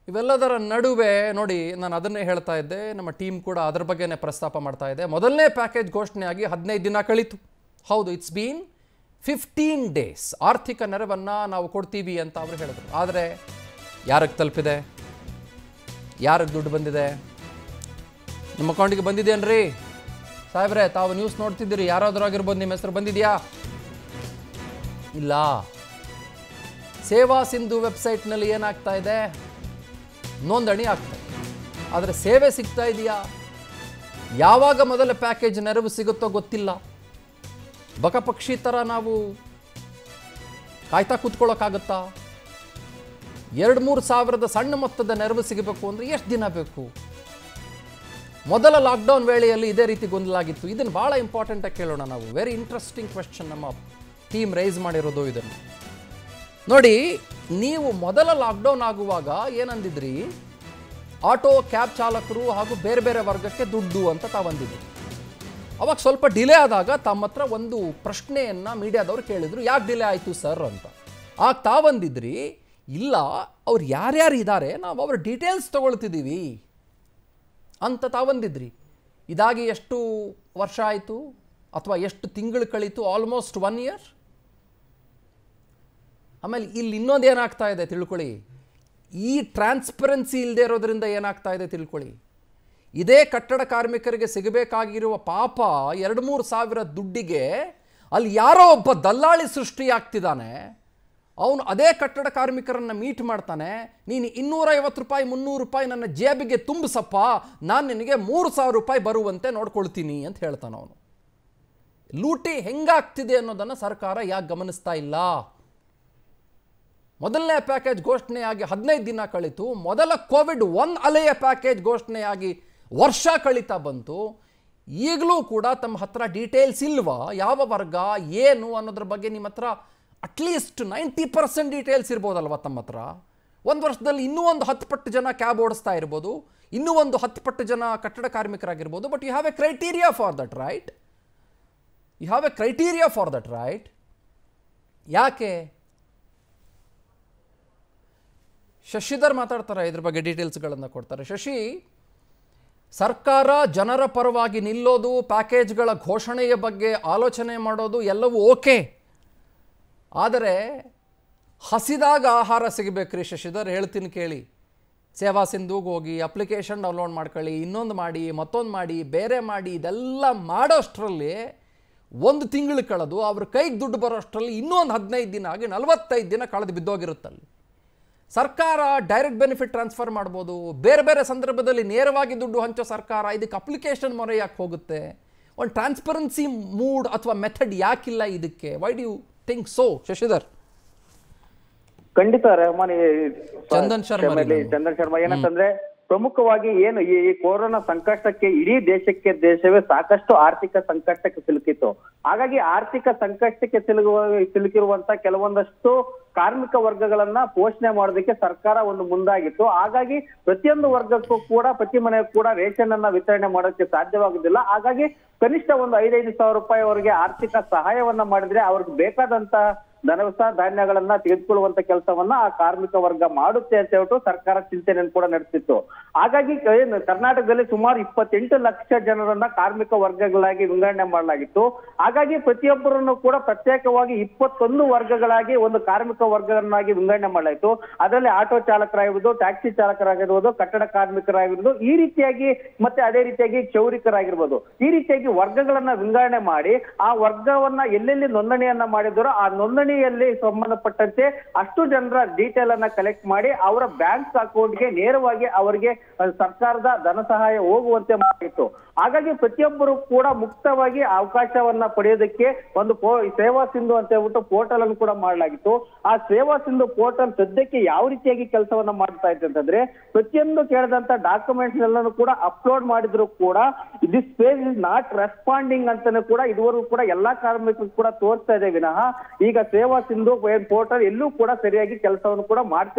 ಇವೆಲ್ಲದರ ನಡುವೆ ನೋಡಿ ನಾನು ಅದನ್ನೇ ಹೇಳ್ತಾ ಇದ್ದೆ ನಮ್ಮ ಟೀಮ್ ಕೂಡ ಅದ್ರ ಬಗ್ಗೆನೇ ಪ್ರಸ್ತಾಪ ಮಾಡ್ತಾ ಇದೆ ಮೊದಲನೇ ಪ್ಯಾಕೇಜ್ ಘೋಷಣೆಯಾಗಿ ಹದಿನೈದು ದಿನ ಕಳೀತು ಹೌದು ಇಟ್ಸ್ ಬೀನ್ ಫಿಫ್ಟೀನ್ ಡೇಸ್ ಆರ್ಥಿಕ ನೆರವನ್ನು ನಾವು ಕೊಡ್ತೀವಿ ಅಂತ ಅವರು ಹೇಳಿದ್ರು ಆದರೆ ಯಾರಿಗೆ ತಲುಪಿದೆ ಯಾರಿಗೆ ದುಡ್ಡು ಬಂದಿದೆ ನಿಮ್ಮ ಅಕೌಂಟಿಗೆ ಬಂದಿದೆಯೇನ್ರಿ ಸಾಹೇಬ್ರೆ ತಾವು ನ್ಯೂಸ್ ನೋಡ್ತಿದ್ದೀರಿ ಯಾರಾದರೂ ಆಗಿರ್ಬೋದು ನಿಮ್ಮ ಹೆಸರು ಬಂದಿದೆಯಾ ಇಲ್ಲ ಸೇವಾ ಸಿಂಧು ವೆಬ್ಸೈಟ್ನಲ್ಲಿ ಏನಾಗ್ತಾ ಇದೆ ನೋಂದಣಿ ಆಗ್ತಾ ಇದೆ ಆದರೆ ಸೇವೆ ಸಿಗ್ತಾ ಇದೆಯಾ ಯಾವಾಗ ಮೊದಲ ಪ್ಯಾಕೇಜ್ ನೆರವು ಸಿಗುತ್ತೋ ಗೊತ್ತಿಲ್ಲ ಬಕಪಕ್ಷಿ ಥರ ನಾವು ಕಾಯ್ತಾ ಕೂತ್ಕೊಳ್ಳೋಕ್ಕಾಗತ್ತಾ ಎರಡು ಮೂರು ಸಾವಿರದ ಸಣ್ಣ ಮೊತ್ತದ ನೆರವು ಸಿಗಬೇಕು ಅಂದರೆ ಎಷ್ಟು ದಿನ ಬೇಕು ಮೊದಲ ಲಾಕ್ಡೌನ್ ವೇಳೆಯಲ್ಲಿ ಇದೇ ರೀತಿ ಗೊಂದಲಾಗಿತ್ತು ಇದನ್ನು ಭಾಳ ಇಂಪಾರ್ಟೆಂಟಾಗಿ ಕೇಳೋಣ ನಾವು ವೆರಿ ಇಂಟ್ರೆಸ್ಟಿಂಗ್ ಕ್ವೆಶನ್ ನಮ್ಮ ಟೀಮ್ ರೈಸ್ ಮಾಡಿರೋದು ಇದನ್ನು ನೋಡಿ ನೀವು ಮೊದಲ ಲಾಕ್ಡೌನ್ ಆಗುವಾಗ ಏನಂದಿದ್ರಿ ಆಟೋ ಕ್ಯಾಬ್ ಚಾಲಕರು ಹಾಗೂ ಬೇರೆ ಬೇರೆ ವರ್ಗಕ್ಕೆ ದುಡ್ಡು ಅಂತ ತಾವಂದಿದ್ರಿ ಅವಾಗ ಸ್ವಲ್ಪ ಡಿಲೇ ಆದಾಗ ತಮ್ಮ ಹತ್ರ ಒಂದು ಪ್ರಶ್ನೆಯನ್ನು ಮೀಡಿಯಾದವ್ರು ಕೇಳಿದ್ರು ಯಾಕೆ ಡಿಲೇ ಆಯಿತು ಸರ್ ಅಂತ ಆಗ ತಾವಂದಿದ್ರಿ ಇಲ್ಲ ಅವ್ರು ಯಾರ್ಯಾರು ಇದ್ದಾರೆ ನಾವು ಅವ್ರ ಡೀಟೇಲ್ಸ್ ತಗೊಳ್ತಿದ್ದೀವಿ ಅಂತ ತಾವಂದಿದ್ರಿ ಇದಾಗಿ ಎಷ್ಟು ವರ್ಷ ಆಯಿತು ಅಥವಾ ಎಷ್ಟು ತಿಂಗಳು ಕಳೀತು ಆಲ್ಮೋಸ್ಟ್ ಒನ್ ಇಯರ್ ಆಮೇಲೆ ಇಲ್ಲಿ ಇನ್ನೊಂದು ಏನಾಗ್ತಾ ಇದೆ ತಿಳ್ಕೊಳ್ಳಿ ಈ ಟ್ರಾನ್ಸ್ಪರೆನ್ಸಿ ಇಲ್ಲದೆ ಇರೋದ್ರಿಂದ ಏನಾಗ್ತಾ ಇದೆ ತಿಳ್ಕೊಳ್ಳಿ ಇದೇ ಕಟ್ಟಡ ಕಾರ್ಮಿಕರಿಗೆ ಸಿಗಬೇಕಾಗಿರುವ ಪಾಪ ಎರಡು ಮೂರು ಸಾವಿರ ದುಡ್ಡಿಗೆ ಅಲ್ಲಿ ಯಾರೋ ಒಬ್ಬ ದಲ್ಲಾಳಿ ಸೃಷ್ಟಿಯಾಗ್ತಿದ್ದಾನೆ ಅವನು ಅದೇ ಕಟ್ಟಡ ಕಾರ್ಮಿಕರನ್ನು ಮೀಟ್ ಮಾಡ್ತಾನೆ ನೀನು ಇನ್ನೂರೈವತ್ತು ರೂಪಾಯಿ ಮುನ್ನೂರು ರೂಪಾಯಿ ನನ್ನ ಜೇಬಿಗೆ ತುಂಬಿಸಪ್ಪ ನಾನು ನಿನಗೆ ಮೂರು ಸಾವಿರ ರೂಪಾಯಿ ಬರುವಂತೆ ನೋಡ್ಕೊಳ್ತೀನಿ ಅಂತ ಹೇಳ್ತಾನೆ ಅವನು ಲೂಟಿ ಹೆಂಗಾಗ್ತಿದೆ ಅನ್ನೋದನ್ನು ಸರ್ಕಾರ ಯಾಕೆ ಗಮನಿಸ್ತಾ ಇಲ್ಲ ಮೊದಲನೇ ಪ್ಯಾಕೇಜ್ ಘೋಷಣೆಯಾಗಿ ಹದಿನೈದು ದಿನ ಕಳೀತು ಮೊದಲ ಕೋವಿಡ್ ಒನ್ ಅಲೆಯ ಪ್ಯಾಕೇಜ್ ಘೋಷಣೆಯಾಗಿ ವರ್ಷ ಕಳೀತಾ ಬಂತು ಈಗಲೂ ಕೂಡ ತಮ್ಮ ಹತ್ರ ಡೀಟೇಲ್ಸ್ ಇಲ್ವಾ ಯಾವ ವರ್ಗ ಏನು ಅನ್ನೋದ್ರ ಬಗ್ಗೆ ನಿಮ್ಮ ಹತ್ರ ಅಟ್ಲೀಸ್ಟ್ ನೈಂಟಿ ಪರ್ಸೆಂಟ್ ಡೀಟೇಲ್ಸ್ ಇರ್ಬೋದಲ್ವ ತಮ್ಮ ಹತ್ರ ಒಂದು ವರ್ಷದಲ್ಲಿ ಇನ್ನೂ ಒಂದು ಹತ್ತು ಪಟ್ಟು ಜನ ಕ್ಯಾಬ್ ಓಡಿಸ್ತಾ ಇರ್ಬೋದು ಇನ್ನೂ ಒಂದು ಹತ್ತು ಪಟ್ಟು ಜನ ಕಟ್ಟಡ ಕಾರ್ಮಿಕರಾಗಿರ್ಬೋದು but you have a criteria for that right you have a criteria for that right ಯಾಕೆ ಶಶಿಧರ್ ಮಾತಾಡ್ತಾರೆ ಇದ್ರ ಬಗ್ಗೆ ಡೀಟೇಲ್ಸ್ಗಳನ್ನು ಕೊಡ್ತಾರೆ ಶಶಿ ಸರ್ಕಾರ ಜನರ ಪರವಾಗಿ ನಿಲ್ಲೋದು ಪ್ಯಾಕೇಜ್ಗಳ ಘೋಷಣೆಯ ಬಗ್ಗೆ ಆಲೋಚನೆ ಮಾಡೋದು ಎಲ್ಲವೂ ಓಕೆ ಆದರೆ ಹಸಿದಾಗ ಆಹಾರ ಸಿಗಬೇಕ್ರಿ ಶಶಿಧರ್ ಹೇಳ್ತೀನಿ ಕೇಳಿ ಸೇವಾ ಸಿಂಧುಗೆ ಹೋಗಿ ಅಪ್ಲಿಕೇಶನ್ ಡೌನ್ಲೋಡ್ ಮಾಡ್ಕೊಳ್ಳಿ ಇನ್ನೊಂದು ಮಾಡಿ ಮತ್ತೊಂದು ಮಾಡಿ ಬೇರೆ ಮಾಡಿ ಇದೆಲ್ಲ ಮಾಡೋಷ್ಟರಲ್ಲಿ ಒಂದು ತಿಂಗಳು ಕಳೆದು ಅವ್ರ ಕೈಗೆ ದುಡ್ಡು ಬರೋಷ್ಟರಲ್ಲಿ ಇನ್ನೊಂದು ಹದಿನೈದು ದಿನ ಆಗಿ ನಲವತ್ತೈದು ದಿನ ಕಳೆದು ಬಿದ್ದೋಗಿರುತ್ತಲ್ಲಿ ಸರ್ಕಾರ ಡೈರೆಕ್ಟ್ ಬೆನಿಫಿಟ್ ಟ್ರಾನ್ಸ್ಫರ್ ಮಾಡ್ಬೋದು ಬೇರೆ ಬೇರೆ ಸಂದರ್ಭದಲ್ಲಿ ನೇರವಾಗಿ ದುಡ್ಡು ಹಂಚೋ ಸರ್ಕಾರ ಇದಕ್ಕೆ ಅಪ್ಲಿಕೇಶನ್ ಮೊರೆ ಯಾಕೆ ಹೋಗುತ್ತೆ ಒಂದು ಟ್ರಾನ್ಸ್ಪರೆನ್ಸಿ ಮೂಡ್ ಅಥವಾ ಮೆಥಡ್ ಯಾಕಿಲ್ಲ ಇದಕ್ಕೆ why do you think so Shashidhar ಖಂಡಿತ ರೆಹಮಾನ್ ಈ ಚಂದನ್ ಶರ್ಮಾ ಕ್ಷಮೆಯಲ್ಲಿ ರೀ ಚಂದನ್ ಶರ್ಮಾ ಏನಂತಂದ್ರೆ ಪ್ರಮುಖವಾಗಿ ಏನು ಈ ಈ ಕೊರೋನಾ ಸಂಕಷ್ಟಕ್ಕೆ ಇಡೀ ದೇಶಕ್ಕೆ ದೇಶವೇ ಸಾಕಷ್ಟು ಆರ್ಥಿಕ ಸಂಕಷ್ಟಕ್ಕೆ ಸಿಲುಕಿತ್ತು ಹಾಗಾಗಿ ಆರ್ಥಿಕ ಸಂಕಷ್ಟಕ್ಕೆ ಸಿಲುಗುವ ಸಿಲುಕಿರುವಂತ ಕೆಲವೊಂದಷ್ಟು ಕಾರ್ಮಿಕ ವರ್ಗಗಳನ್ನ ಪೋಷಣೆ ಮಾಡೋದಕ್ಕೆ ಸರ್ಕಾರ ಒಂದು ಮುಂದಾಗಿತ್ತು ಹಾಗಾಗಿ ಪ್ರತಿಯೊಂದು ವರ್ಗಕ್ಕೂ ಕೂಡ ಪ್ರತಿ ಮನೆಗೂ ಕೂಡ ರೇಷನ್ ಅನ್ನ ವಿತರಣೆ ಮಾಡೋಕ್ಕೆ ಸಾಧ್ಯವಾಗುದಿಲ್ಲ ಹಾಗಾಗಿ ಕನಿಷ್ಠ ಒಂದು ಐದೈದು ಸಾವಿರ ರೂಪಾಯಿವರೆಗೆ ಆರ್ಥಿಕ ಸಹಾಯವನ್ನ ಮಾಡಿದ್ರೆ ಅವ್ರಿಗೆ ಬೇಕಾದಂತ ದನವಸ ಧಾನ್ಯಗಳನ್ನ ತೆಗೆದುಕೊಳ್ಳುವಂತ ಕೆಲಸವನ್ನ ಆ ಕಾರ್ಮಿಕ ವರ್ಗ ಮಾಡುತ್ತೆ ಅಂತ ಹೇಳ್ಬಿಟ್ಟು ಸರ್ಕಾರ ಚಿಂತನೆಯನ್ನು ಕೂಡ ನಡೆಸಿತ್ತು ಹಾಗಾಗಿ ಏನು ಕರ್ನಾಟಕದಲ್ಲಿ ಸುಮಾರು ಇಪ್ಪತ್ತೆಂಟು ಲಕ್ಷ ಜನರನ್ನ ಕಾರ್ಮಿಕ ವರ್ಗಗಳಾಗಿ ವಿಂಗಡಣೆ ಮಾಡಲಾಗಿತ್ತು ಹಾಗಾಗಿ ಪ್ರತಿಯೊಬ್ಬರನ್ನು ಕೂಡ ಪ್ರತ್ಯೇಕವಾಗಿ ಇಪ್ಪತ್ತೊಂದು ವರ್ಗಗಳಾಗಿ ಒಂದು ಕಾರ್ಮಿಕ ವರ್ಗವನ್ನಾಗಿ ವಿಂಗಡಣೆ ಮಾಡಲಾಯಿತು ಅದರಲ್ಲಿ ಆಟೋ ಚಾಲಕರಾಗಿರ್ಬೋದು ಟ್ಯಾಕ್ಸಿ ಚಾಲಕರಾಗಿರ್ಬೋದು ಕಟ್ಟಡ ಕಾರ್ಮಿಕರಾಗಿರ್ಬೋದು ಈ ರೀತಿಯಾಗಿ ಮತ್ತೆ ಅದೇ ರೀತಿಯಾಗಿ ಕ್ಷೌರಿಕರಾಗಿರ್ಬೋದು ಈ ರೀತಿಯಾಗಿ ವರ್ಗಗಳನ್ನ ವಿಂಗಡಣೆ ಮಾಡಿ ಆ ವರ್ಗವನ್ನ ಎಲ್ಲೆಲ್ಲಿ ನೋಂದಣಿಯನ್ನ ಮಾಡಿದರೋ ಆ ನೋಂದಣಿಯಲ್ಲಿ ಸಂಬಂಧಪಟ್ಟಂತೆ ಅಷ್ಟು ಜನರ ಡೀಟೇಲ್ ಅನ್ನ ಕಲೆಕ್ಟ್ ಮಾಡಿ ಅವರ ಬ್ಯಾಂಕ್ ಅಕೌಂಟ್ಗೆ ನೇರವಾಗಿ ಅವರಿಗೆ ಅಹ್, ಸರ್ಕಾರದ ಧನ ಸಹಾಯ ಹೋಗುವಂತೆ ಮಾಡಿತ್ತು ಹಾಗಾಗಿ ಪ್ರತಿಯೊಬ್ಬರು ಕೂಡ ಮುಕ್ತವಾಗಿ ಅವಕಾಶವನ್ನ ಪಡೆಯೋದಕ್ಕೆ ಒಂದು ಪೋ- ಸೇವಾ ಸಿಂಧು ಅಂತ ಹೇಳ್ಬಿಟ್ಟು ಪೋರ್ಟಲ್ ಅನ್ನು ಕೂಡ ಮಾಡಲಾಗಿತ್ತು ಆ ಸೇವಾ ಸಿಂಧು ಪೋರ್ಟಲ್ ಸದ್ಯಕ್ಕೆ ಯಾವ ರೀತಿಯಾಗಿ ಕೆಲಸವನ್ನ ಮಾಡ್ತಾ ಇದೆ ಅಂತಂದ್ರೆ ಪ್ರತಿಯೊಂದು ಕೇಳಿದಂತ ಡಾಕ್ಯುಮೆಂಟ್ಸ್ ಎಲ್ಲಾನು ಕೂಡ ಅಪ್ಲೋಡ್ ಮಾಡಿದ್ರು ಕೂಡ this page is not responding ಅಂತಾನೆ ಕೂಡ ಇದುವರೆಗೂ ಕೂಡ ಎಲ್ಲಾ ಕಾರ್ಮಿಕರು ಕೂಡ ತೋರಿಸ್ತಾ ಇದೆ ವಿನಃ ಈಗ ಸೇವಾ ಸಿಂಧು ಪೋರ್ಟಲ್ ಎಲ್ಲೂ ಕೂಡ ಸರಿಯಾಗಿ ಕೆಲಸವನ್ನು ಕೂಡ ಮಾಡ್ತಿಲ್ಲ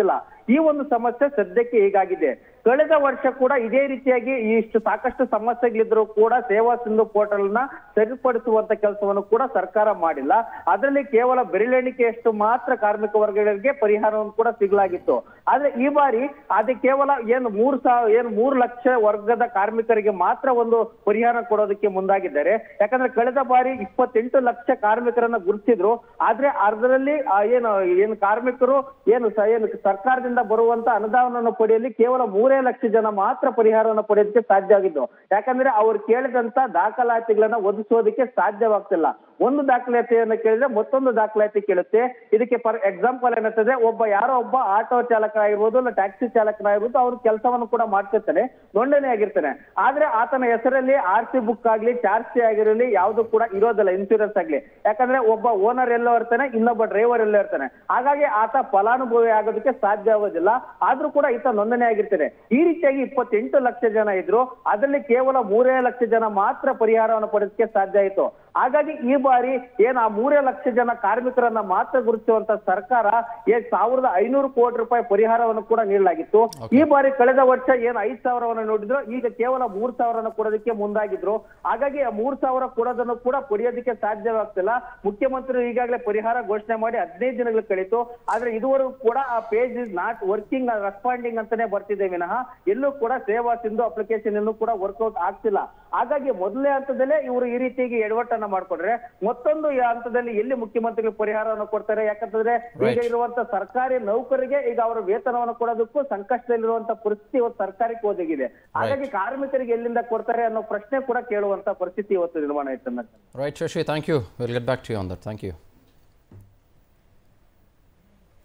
ಈ ಒಂದು ಸಮಸ್ಯೆ ಸದ್ಯಕ್ಕೆ ಹೀಗಾಗಿದೆ ಕಳೆದ ವರ್ಷ ಕೂಡ ಇದೇ ರೀತಿಯಾಗಿ ಇಷ್ಟು ಸಾಕಷ್ಟು ಸಮಸ್ಯೆಗಳಿದ್ರು ಕೂಡ ಸೇವಾ ಸಿಂಧು ಪೋರ್ಟಲ್ ನ ಸರಿಪಡಿಸುವಂತ ಕೆಲಸವನ್ನು ಕೂಡ ಸರ್ಕಾರ ಮಾಡಿಲ್ಲ ಅದರಲ್ಲಿ ಕೇವಲ ಬೆರಳೆಣಿಕೆಯಷ್ಟು ಮಾತ್ರ ಕಾರ್ಮಿಕ ವರ್ಗಗಳಿಗೆ ಪರಿಹಾರವನ್ನು ಕೂಡ ಸಿಗಲಾಗಿತ್ತು ಆದ್ರೆ ಈ ಬಾರಿ ಅದು ಕೇವಲ ಏನು ಮೂರು ಸಾವಿರ ಏನು ಮೂರು ಲಕ್ಷ ವರ್ಗದ ಕಾರ್ಮಿಕರಿಗೆ ಮಾತ್ರ ಒಂದು ಪರಿಹಾರ ಕೊಡೋದಕ್ಕೆ ಮುಂದಾಗಿದ್ದಾರೆ ಯಾಕಂದ್ರೆ ಕಳೆದ ಬಾರಿ ಇಪ್ಪತ್ತೆಂಟು ಲಕ್ಷ ಕಾರ್ಮಿಕರನ್ನ ಗುರುತಿಸಿದ್ರು ಆದ್ರೆ ಅದರಲ್ಲಿ ಆ ಏನು ಏನು ಕಾರ್ಮಿಕರು ಏನು ಸ- ಏನು ಸರ್ಕಾರದಿಂದ ಬರುವಂತ ಅನುದಾನವನ್ನು ಪಡೆಯಲಿ ಕೇವಲ ಮೂರೇ ಲಕ್ಷ ಜನ ಮಾತ್ರ ಪರಿಹಾರವನ್ನು ಪಡೆಯೋದಕ್ಕೆ ಸಾಧ್ಯ ಆಗಿದ್ದು ಯಾಕಂದ್ರೆ ಅವ್ರು ಕೇಳಿದಂತ ದಾಖಲಾತಿಗಳನ್ನ ಒದಗಿಸೋದಕ್ಕೆ ಸಾಧ್ಯವಾಗ್ತಿಲ್ಲ ಒಂದು ದಾಖಲಾತಿಯನ್ನು ಕೇಳಿದ್ರೆ ಮತ್ತೊಂದು ದಾಖಲಾತಿ ಕೇಳುತ್ತೆ ಇದಕ್ಕೆ ಫಾರ್ ಎಕ್ಸಾಂಪಲ್ ಏನಿರ್ತದೆ ಒಬ್ಬ ಯಾರೋ ಒಬ್ಬ ಆಟೋ ಚಾಲಕರಾಗಿರ್ಬೋದು ಇಲ್ಲ ಟ್ಯಾಕ್ಸಿ ಚಾಲಕರಾಗಿರ್ಬೋದು ಅವ್ರ ಕೆಲಸವನ್ನು ಕೂಡ ಮಾಡ್ತಿರ್ತಾನೆ ನೋಂದಣಿ ಆಗಿರ್ತಾನೆ ಆದ್ರೆ ಆತನ ಹೆಸರಲ್ಲಿ ಆರ್ ಸಿ ಬುಕ್ ಆಗ್ಲಿ ಚಾರ್ಜ್ ಸಿ ಆಗಿರಲಿ ಯಾವ್ದು ಕೂಡ ಇರೋದಿಲ್ಲ ಇನ್ಸೂರೆನ್ಸ್ ಆಗ್ಲಿ ಯಾಕಂದ್ರೆ ಒಬ್ಬ ಓನರ್ ಎಲ್ಲೋ ಇರ್ತಾನೆ ಇನ್ನೊಬ್ಬ ಡ್ರೈವರ್ ಎಲ್ಲೋ ಇರ್ತಾನೆ ಹಾಗಾಗಿ ಆತ ಫಲಾನುಭವಿ ಆಗೋದಕ್ಕೆ ಸಾಧ್ಯ ಆಗೋದಿಲ್ಲ ಆದ್ರೂ ಕೂಡ ಈತ ನೋಂದಣಿ ಆಗಿರ್ತಾನೆ ಈ ರೀತಿಯಾಗಿ ಇಪ್ಪತ್ತೆಂಟು ಲಕ್ಷ ಜನ ಇದ್ರು ಅದರಲ್ಲಿ ಕೇವಲ ಮೂರೇ ಲಕ್ಷ ಜನ ಮಾತ್ರ ಪರಿಹಾರವನ್ನು ಪಡೆದಕ್ಕೆ ಸಾಧ್ಯ ಆಯಿತು ಹಾಗಾಗಿ ಈ ಬಾರಿ ಏನ್ ಆ ಮೂರೇ ಲಕ್ಷ ಜನ ಕಾರ್ಮಿಕರನ್ನ ಮಾತ್ರ ಗುರುತಿಸುವಂತ ಸರ್ಕಾರ ಏನ್ ಸಾವಿರದ ಐನೂರು ಕೋಟಿ ರೂಪಾಯಿ ಪರಿಹಾರವನ್ನು ಕೂಡ ನೀಡಲಾಗಿತ್ತು ಈ ಬಾರಿ ಕಳೆದ ವರ್ಷ ಏನ್ ಐದ್ ಸಾವಿರವನ್ನು ನೋಡಿದ್ರು ಈಗ ಕೇವಲ ಮೂರ್ ಸಾವಿರನ ಕೊಡೋದಕ್ಕೆ ಮುಂದಾಗಿದ್ರು ಹಾಗಾಗಿ ಆ ಮೂರ್ ಸಾವಿರ ಕೊಡೋದನ್ನು ಕೂಡ ಪಡೆಯೋದಕ್ಕೆ ಸಾಧ್ಯವಾಗ್ತಿಲ್ಲ ಮುಖ್ಯಮಂತ್ರಿ ಈಗಾಗಲೇ ಪರಿಹಾರ ಘೋಷಣೆ ಮಾಡಿ ಹದಿನೈದು ದಿನಗಳು ಕಳೀತು ಆದ್ರೆ ಇದುವರೆಗೂ ಕೂಡ ಆ page is not working responding ಅಂತಾನೆ ಬರ್ತಿದೆ ವಿನಃ ಎಲ್ಲೂ ಕೂಡ ಸೇವಾ ಸಿಂಧು ಅಪ್ಲಿಕೇಶನ್ ಇನ್ನೂ ಕೂಡ ವರ್ಕೌಟ್ ಆಗ್ತಿಲ್ಲ ಹಾಗಾಗಿ ಮೊದಲನೇ ಹಂತದಲ್ಲೇ ಇವರು ಈ ರೀತಿಯಾಗಿ ಎಡವಟ್ಟನ್ನ ಮಾಡ್ಕೊಂಡ್ರೆ ಮತ್ತೊಂದು ಈ ಹಂತದಲ್ಲಿ ಎಲ್ಲಿ ಮುಖ್ಯಮಂತ್ರಿಗಳು ಪರಿಹಾರವನ್ನು ಕೊಡ್ತಾರೆ ಯಾಕಂತಂದ್ರೆ ಈಗ Right. ಇರುವಂತ ಸರ್ಕಾರಿ ನೌಕರಿಗೆ ಈಗ ಅವರ ವೇತನವನ್ನು ಕೊಡೋದಕ್ಕೂ ಸಂಕಷ್ಟದಲ್ಲಿರುವಂತ ಪರಿಸ್ಥಿತಿ ಇವತ್ತು ಸರ್ಕಾರಕ್ಕೆ ಒದಗಿದೆ ಹಾಗಾಗಿ ಕಾರ್ಮಿಕರಿಗೆ ಎಲ್ಲಿಂದ ಕೊಡ್ತಾರೆ ಅನ್ನೋ ಪ್ರಶ್ನೆ ಕೂಡ ಕೇಳುವಂತ ಪರಿಸ್ಥಿತಿ ಇವತ್ತು ನಿರ್ಮಾಣ ಆಯ್ತು right Shashi thank you will get back to you on that thank you